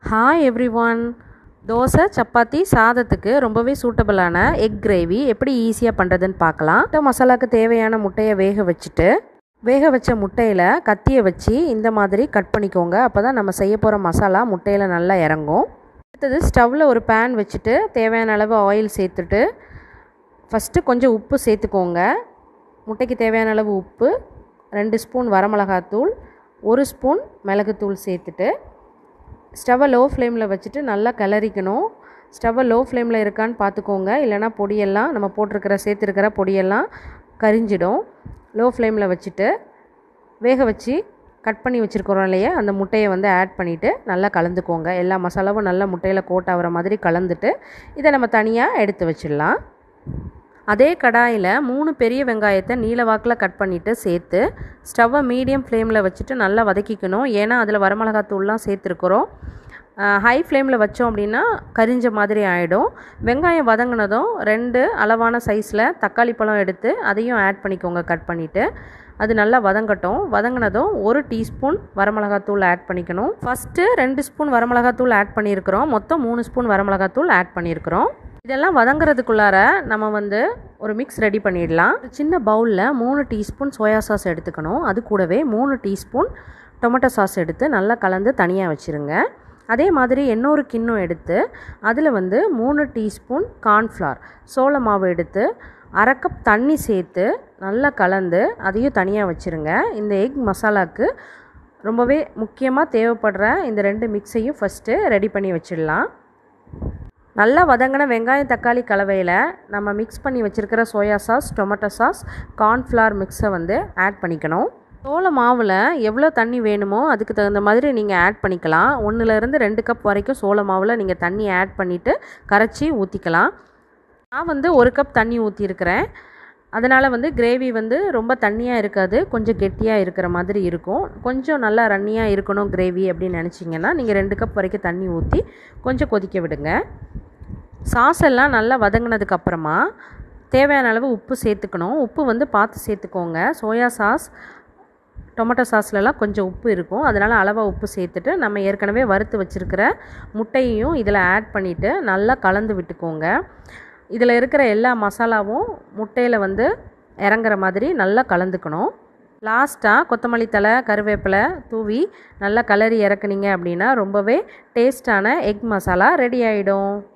hi everyone dosa chapati சாதத்துக்கு ரொம்பவே சூட்டபிளான egg gravy எப்படி ஈஸியாக பண்ணுறதுன்னு பார்க்கலாம் இந்த மசாலாக்கு தேவையான முட்டையை வேக வச்சுட்டு வேக வச்ச முட்டையில் கத்தியை வச்சு இந்த மாதிரி கட் பண்ணிக்கோங்க அப்போ தான் நம்ம செய்ய போகிற மசாலா முட்டையில் நல்லா இறங்கும் அடுத்தது ஸ்டவ்வில் ஒரு பேன் வச்சுட்டு தேவையான அளவு ஆயில் சேர்த்துட்டு ஃபஸ்ட்டு கொஞ்சம் உப்பு சேர்த்துக்கோங்க முட்டைக்கு தேவையான அளவு உப்பு ரெண்டு ஸ்பூன் வரமிளகாத்தூள் ஒரு ஸ்பூன் மிளகுத்தூள் சேர்த்துட்டு ஸ்டவ்வை லோ ஃப்ளேமில் வச்சுட்டு நல்லா கிளறிக்கணும் ஸ்டவ்வை லோ ஃப்ளேமில் இருக்கான்னு பார்த்துக்கோங்க இல்லைனா பொடியெல்லாம் நம்ம போட்டிருக்கிற சேர்த்துருக்கிற பொடியெல்லாம் கரிஞ்சிடும் லோ ஃப்ளேமில் வச்சுட்டு வேக வச்சு கட் பண்ணி வச்சுருக்கிறோம் இல்லையா அந்த முட்டையை வந்து ஆட் பண்ணிவிட்டு நல்லா கலந்துக்கோங்க எல்லா மசாலாவும் நல்லா முட்டையில் கோட் ஆகிற மாதிரி கலந்துட்டு இதை நம்ம தனியாக எடுத்து வச்சிடலாம் அதே கடாயில் மூணு பெரிய வெங்காயத்தை நீல வாக்கில் கட் பண்ணிவிட்டு சேர்த்து ஸ்டவ்வை மீடியம் ஃப்ளேமில் வச்சுட்டு நல்லா வதக்கிக்கணும் ஏன்னா அதில் வரமிளகாத்தூள்லாம் சேர்த்துருக்குறோம் ஹை ஃப்ளேமில் வச்சோம் அப்படின்னா கரிஞ்ச மாதிரி ஆகிடும் வெங்காயம் வதங்கினதும் ரெண்டு அளவான சைஸில் தக்காளி பழம் எடுத்து அதையும் ஆட் பண்ணிக்கோங்க கட் பண்ணிவிட்டு அது நல்லா வதங்கட்டும் வதங்கினதும் ஒரு டீஸ்பூன் வரமிளகாத்தூள் ஆட் பண்ணிக்கணும் ஃபஸ்ட்டு ரெண்டு ஸ்பூன் வரமிளகாத்தூள் ஆட் பண்ணியிருக்கிறோம் மொத்தம் மூணு ஸ்பூன் வரமிளகாத்தூள் ஆட் பண்ணியிருக்கிறோம் இதெல்லாம் வதங்குறதுக்குள்ளார நம்ம வந்து ஒரு மிக்ஸ் ரெடி பண்ணிடலாம் ஒரு சின்ன பவுலில் மூணு டீஸ்பூன் சோயா சாஸ் எடுத்துக்கணும் அது கூடவே மூணு டீஸ்பூன் டொமேட்டோ சாஸ் எடுத்து நல்லா கலந்து தனியாக வச்சுருங்க அதே மாதிரி இன்னொரு கிண்ணம் எடுத்து அதில் வந்து மூணு டீஸ்பூன் கார்ன்ஃப்ளார் சோள மாவு எடுத்து அரை கப் தண்ணி சேர்த்து நல்லா கலந்து அதையும் தனியாக வச்சுருங்க இந்த எக் மசாலாவுக்கு ரொம்பவே முக்கியமாக தேவைப்படுற இந்த ரெண்டு மிக்ஸையும் ஃபஸ்ட்டு ரெடி பண்ணி வச்சிடலாம் நல்லா வதங்கின வெங்காயம் தக்காளி கலவையில் நம்ம மிக்ஸ் பண்ணி வச்சுருக்கிற soya sauce tomato sauce cornflour மிக்ஸை வந்து ஆட் பண்ணிக்கணும் சோள மாவில் எவ்வளோ தண்ணி வேணுமோ அதுக்கு தகுந்த மாதிரி நீங்கள் ஆட் பண்ணிக்கலாம் ஒன்றுலேருந்து ரெண்டு கப் வரைக்கும் சோள மாவில் நீங்கள் தண்ணி ஆட் பண்ணிவிட்டு கரைச்சி ஊற்றிக்கலாம் நான் வந்து ஒரு கப் தண்ணி ஊற்றிருக்கிறேன் அதனால் வந்து கிரேவி வந்து ரொம்ப தண்ணியாக இருக்காது கொஞ்சம் கெட்டியாக இருக்கிற மாதிரி இருக்கும் கொஞ்சம் நல்லா ரன்னியாக இருக்கணும் கிரேவி அப்படின்னு நினச்சிங்கன்னா நீங்கள் ரெண்டு கப் வரைக்கும் தண்ணி ஊற்றி கொஞ்சம் கொதிக்க விடுங்க சாஸ் எல்லாம் நல்லா வதங்கினதுக்கு அப்புறமா தேவையான அளவு உப்பு சேர்த்துக்கணும் உப்பு வந்து பார்த்து சேர்த்துக்கோங்க சோயா சாஸ் டொமேட்டோ சாஸ்லலாம் கொஞ்சம் உப்பு இருக்கும் அதனால் அளவாக உப்பு சேர்த்துட்டு நம்ம ஏற்கனவே வறுத்து வச்சுருக்கிற முட்டையையும் இதில் ஆட் பண்ணிவிட்டு நல்லா கலந்து விட்டுக்கோங்க இதில் இருக்கிற எல்லா மசாலாவும் முட்டையில் வந்து இறங்குற மாதிரி நல்லா கலந்துக்கணும் லாஸ்ட்டாக கொத்தமல்லி தலை கருவேப்பிலை தூவி நல்லா கலரி இறக்குனீங்க அப்படின்னா ரொம்பவே டேஸ்டான எக் மசாலா ரெடி ஆகிடும்